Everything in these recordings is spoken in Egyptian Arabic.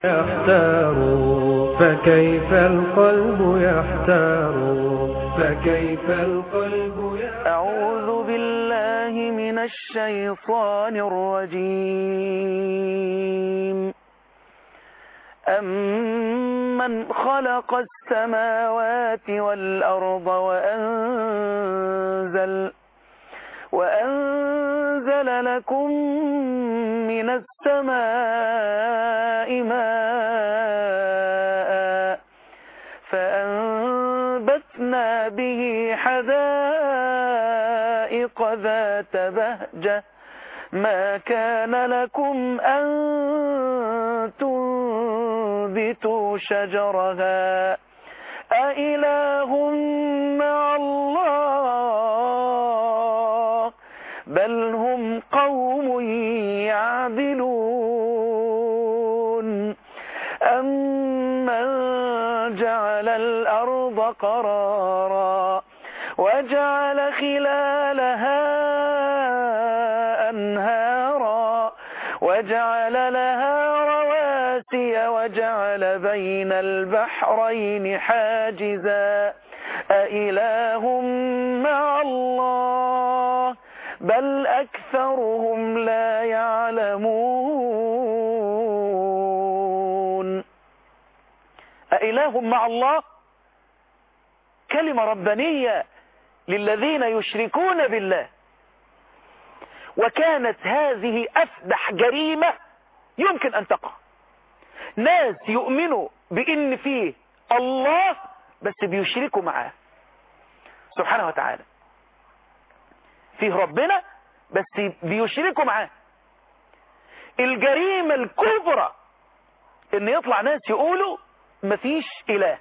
يحتار فكيف القلب يحتار فكيف القلب يحتار أعوذ بالله من الشيطان الرجيم أمن خلق السماوات والأرض وأنزل وأنزل لكم من السماء ماء فأنبتنا به حدائق ذات بهجة ما كان لكم أن تنبتوا شجرها أإله مع الله بل هم قوم يعدلون أمن جعل الأرض قرارا وجعل خلالها أنهارا وجعل لها رواسي وجعل بين البحرين حاجزا أإله مع الله بل أكثرهم لا يعلمون أإله مع الله كلمة ربانية للذين يشركون بالله وكانت هذه أفدح جريمة يمكن أن تقع ناس يؤمنوا بإن فيه الله بس بيشركوا معاه سبحانه وتعالى فيه ربنا بس بيشركوا معاه الجريمة الكبرى ان يطلع ناس يقولوا مفيش اله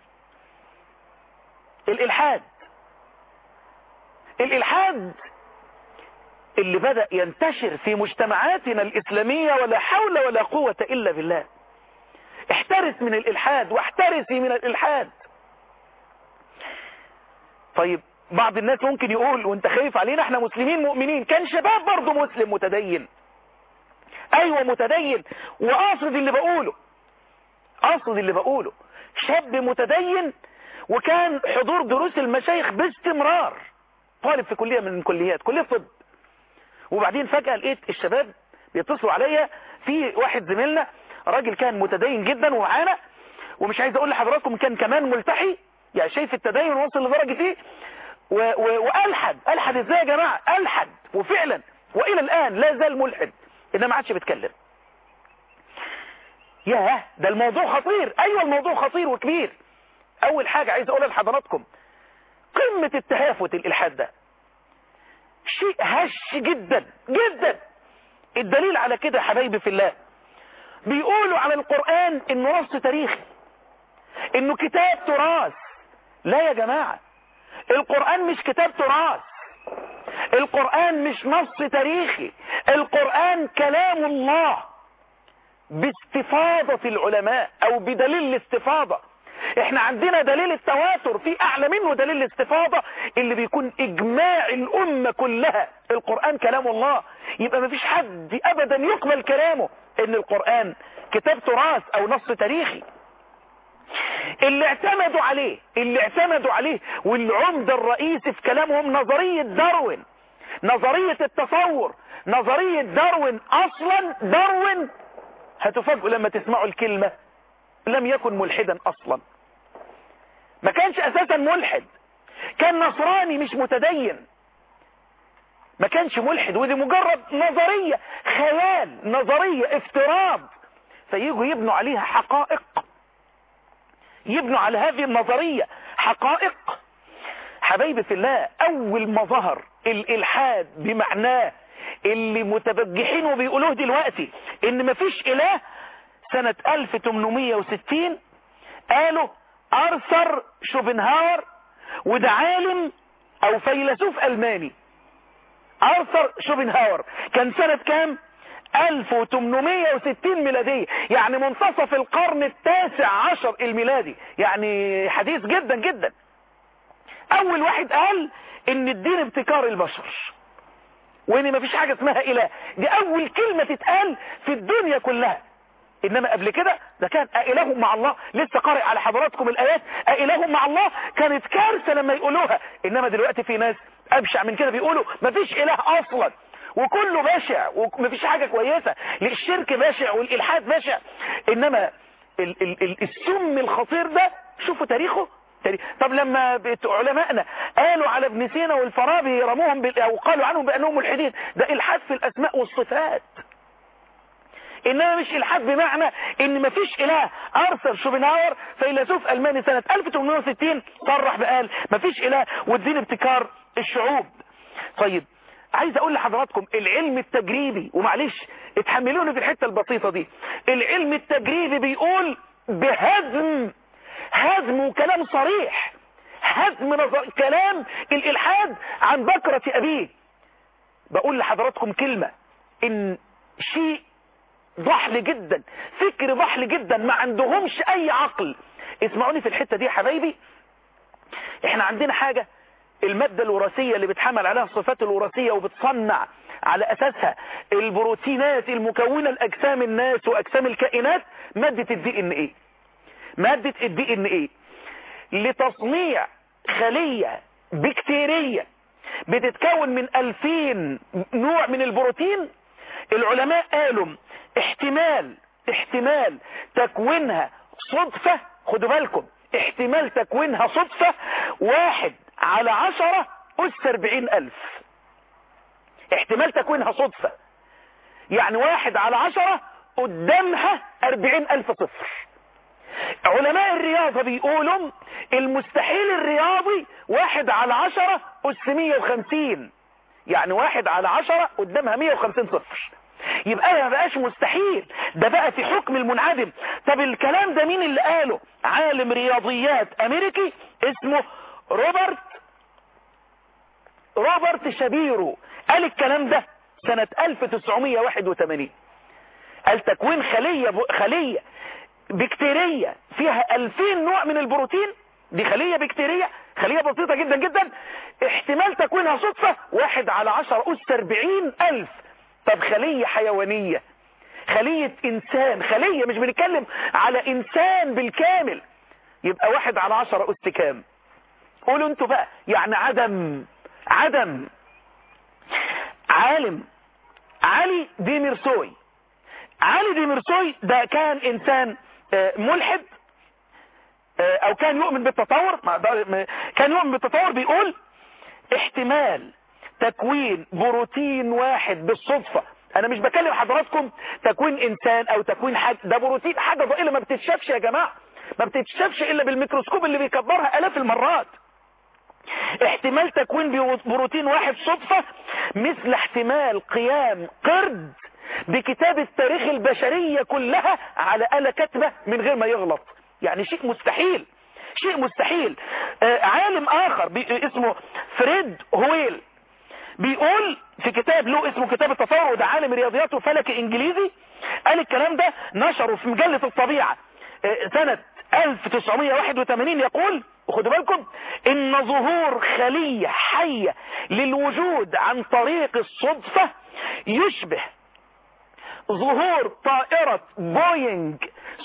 الالحاد الالحاد اللي بدأ ينتشر في مجتمعاتنا الإسلامية ولا حول ولا قوة إلا بالله احترس من الإلحاد واحترسي من الإلحاد طيب بعض الناس ممكن يقول وانت خايف علينا احنا مسلمين مؤمنين كان شباب برضه مسلم متدين ايوه متدين واقصد اللي بقوله اقصد اللي بقوله شاب متدين وكان حضور دروس المشايخ باستمرار طالب في كلية من الكليات كلية طب وبعدين فجأة لقيت الشباب بيتصلوا عليا في واحد زميلنا راجل كان متدين جدا ومعانا ومش عايز اقول لحضراتكم كان كمان ملتحي يعني شايف التدين وصل لدرجة ايه و- و- والحد الحد ازاي يا جماعة الحد وفعلا والى الان لا زال ملحد انما ما عادش بيتكلم ياه ده الموضوع خطير ايوه الموضوع خطير وكبير اول حاجة عايز اقولها لحضراتكم قمة التهافت الالحاد ده شيء هش جدا جدا الدليل على كده يا حبايبي في الله بيقولوا على القرآن انه نص تاريخي انه كتاب تراث لا يا جماعة القرآن مش كتاب تراث القرآن مش نص تاريخي القرآن كلام الله باستفاضة العلماء او بدليل الاستفاضة احنا عندنا دليل التواتر في اعلى منه دليل الاستفاضة اللي بيكون اجماع الامة كلها القرآن كلام الله يبقى ما فيش حد ابدا يقبل كلامه ان القرآن كتاب تراث او نص تاريخي اللي اعتمدوا عليه اللي اعتمدوا عليه والعمدة الرئيسي في كلامهم نظرية داروين نظرية التصور نظرية داروين اصلا داروين هتفاجئوا لما تسمعوا الكلمة لم يكن ملحدا اصلا ما كانش اساسا ملحد كان نصراني مش متدين ما كانش ملحد ودي مجرد نظرية خيال نظرية افتراض فييجوا يبنوا عليها حقائق يبنوا على هذه النظرية حقائق حبايبي في الله اول ما ظهر الالحاد بمعناه اللي متبجحين وبيقولوه دلوقتي ان مفيش اله سنة 1860 قالوا ارثر شوبنهاور وده عالم او فيلسوف الماني ارثر شوبنهاور كان سنة كام 1860 ميلادية يعني منتصف القرن التاسع عشر الميلادي يعني حديث جدا جدا اول واحد قال ان الدين ابتكار البشر وان مفيش حاجة اسمها اله دي اول كلمة تتقال في الدنيا كلها انما قبل كده ده كان أإله مع الله لسه قارئ على حضراتكم الآيات أإله مع الله كانت كارثة لما يقولوها انما دلوقتي في ناس ابشع من كده بيقولوا مفيش اله اصلا وكله بشع ومفيش حاجة كويسة الشرك بشع والالحاد بشع انما ال ال ال السم الخطير ده شوفوا تاريخه تاريخ. طب لما علمائنا قالوا على ابن سينا والفارابي رموهم بال... او قالوا عنهم بانهم ملحدين ده الحاد في الاسماء والصفات انما مش الحاد بمعنى ان مفيش اله ارثر شوبنهاور فيلسوف الماني سنة 1860 صرح بقال مفيش اله والدين ابتكار الشعوب طيب عايز اقول لحضراتكم العلم التجريبي ومعلش اتحملوني في الحتة البسيطة دي العلم التجريبي بيقول بهدم هدم وكلام صريح هدم نظر كلام الالحاد عن بكرة ابيه بقول لحضراتكم كلمة ان شيء ضحل جدا فكر ضحل جدا ما عندهمش اي عقل اسمعوني في الحتة دي يا حبايبي احنا عندنا حاجة المادة الوراثية اللي بتحمل عليها الصفات الوراثية وبتصنع على اساسها البروتينات المكونة لاجسام الناس واجسام الكائنات مادة الدي ان ايه مادة الدي ان ايه لتصنيع خلية بكتيرية بتتكون من الفين نوع من البروتين العلماء قالوا احتمال احتمال تكوينها صدفة خدوا بالكم احتمال تكوينها صدفة واحد على عشرة أس أربعين ألف احتمال تكوينها صدفة يعني واحد على عشرة قدامها أربعين ألف صفر علماء الرياضة بيقولوا المستحيل الرياضي واحد على عشرة أس مية وخمسين يعني واحد على عشرة قدامها مية وخمسين صفر يبقى ما بقاش مستحيل ده بقى في حكم المنعدم طب الكلام ده مين اللي قاله عالم رياضيات امريكي اسمه روبرت روبرت شابيرو قال الكلام ده سنة 1981 قال تكوين خلية ب... خلية بكتيرية فيها 2000 نوع من البروتين دي خلية بكتيرية خلية بسيطة جدا جدا احتمال تكوينها صدفة واحد على عشر أس أربعين ألف طب خلية حيوانية خلية إنسان خلية مش بنتكلم على إنسان بالكامل يبقى واحد على عشر أس كام قولوا انتوا بقى يعني عدم عدم عالم علي ديميرسوي علي ديميرسوي ده كان إنسان ملحد او كان يؤمن بالتطور كان يؤمن بالتطور بيقول احتمال تكوين بروتين واحد بالصدفة انا مش بكلم حضراتكم تكوين انسان او تكوين حاجة ده بروتين حاجة ضئيلة ما بتتشافش يا جماعة ما بتتشافش الا بالميكروسكوب اللي بيكبرها الاف المرات احتمال تكوين بروتين واحد صدفة مثل احتمال قيام قرد بكتابة تاريخ البشرية كلها على آلة كاتبة من غير ما يغلط يعني شيء مستحيل شيء مستحيل آه عالم آخر اسمه فريد هويل بيقول في كتاب له اسمه كتاب التطور وده عالم رياضيات وفلكي انجليزي قال الكلام ده نشره في مجلة الطبيعة آه سنة 1981 يقول وخدوا بالكم ان ظهور خلية حية للوجود عن طريق الصدفة يشبه ظهور طائرة بوينج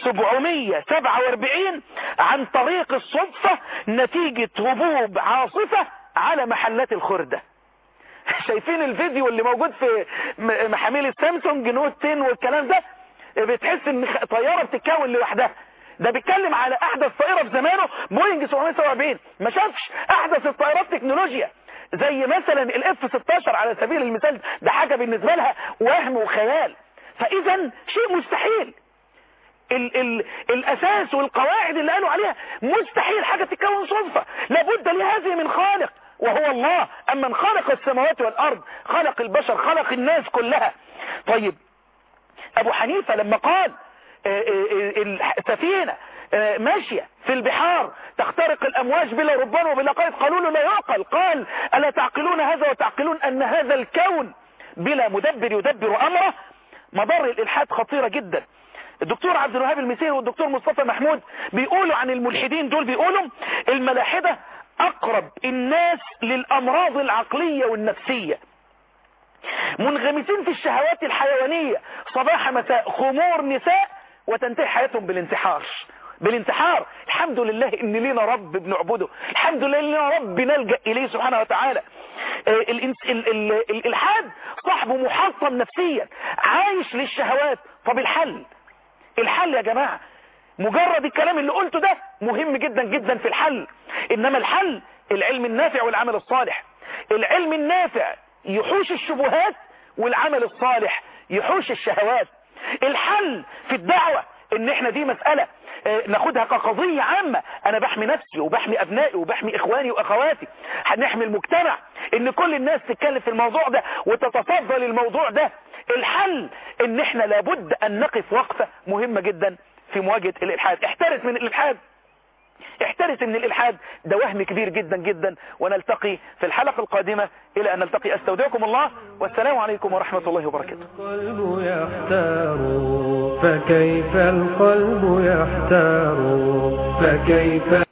747 عن طريق الصدفة نتيجة هبوب عاصفة على محلات الخردة شايفين الفيديو اللي موجود في محاميل السامسونج نوت 10 والكلام ده بتحس ان طيارة بتتكون لوحدها ده بيتكلم على احدث طائرة في زمانه بوينج 747 ما شافش احدث الطائرات تكنولوجيا زي مثلا الاف 16 على سبيل المثال ده حاجة بالنسبة لها وهم وخيال فاذا شيء مستحيل ال ال الاساس والقواعد اللي قالوا عليها مستحيل حاجة تتكون صدفة لابد لهذه من خالق وهو الله اما من خلق السماوات والارض خلق البشر خلق الناس كلها طيب ابو حنيفة لما قال السفينة ماشية في البحار تخترق الأمواج بلا ربان وبلا قائد قالوا له لا يعقل قال ألا تعقلون هذا وتعقلون أن هذا الكون بلا مدبر يدبر أمره مضر الإلحاد خطيرة جدا الدكتور عبد الوهاب المسيري والدكتور مصطفى محمود بيقولوا عن الملحدين دول بيقولوا الملاحدة أقرب الناس للأمراض العقلية والنفسية منغمسين في الشهوات الحيوانية صباح مساء خمور نساء وتنتهي حياتهم بالانتحار بالانتحار الحمد لله ان لينا رب بنعبده الحمد لله ان لينا رب نلجأ اليه سبحانه وتعالى الالحاد صاحبه محطم نفسيا عايش للشهوات طب الحل الحل يا جماعة مجرد الكلام اللي قلته ده مهم جدا جدا في الحل انما الحل العلم النافع والعمل الصالح العلم النافع يحوش الشبهات والعمل الصالح يحوش الشهوات الحل في الدعوة ان احنا دي مسألة ناخدها كقضية عامة انا بحمي نفسي وبحمي ابنائي وبحمي اخواني واخواتي هنحمي المجتمع ان كل الناس تتكلم في الموضوع ده وتتفضل الموضوع ده الحل ان احنا لابد ان نقف وقفة مهمة جدا في مواجهة الالحاد احترس من الالحاد احترس من الالحاد ده وهم كبير جدا جدا ونلتقي في الحلقة القادمة الى ان نلتقي استودعكم الله والسلام عليكم ورحمة الله وبركاته القلب يحتار فكيف القلب يحتار فكيف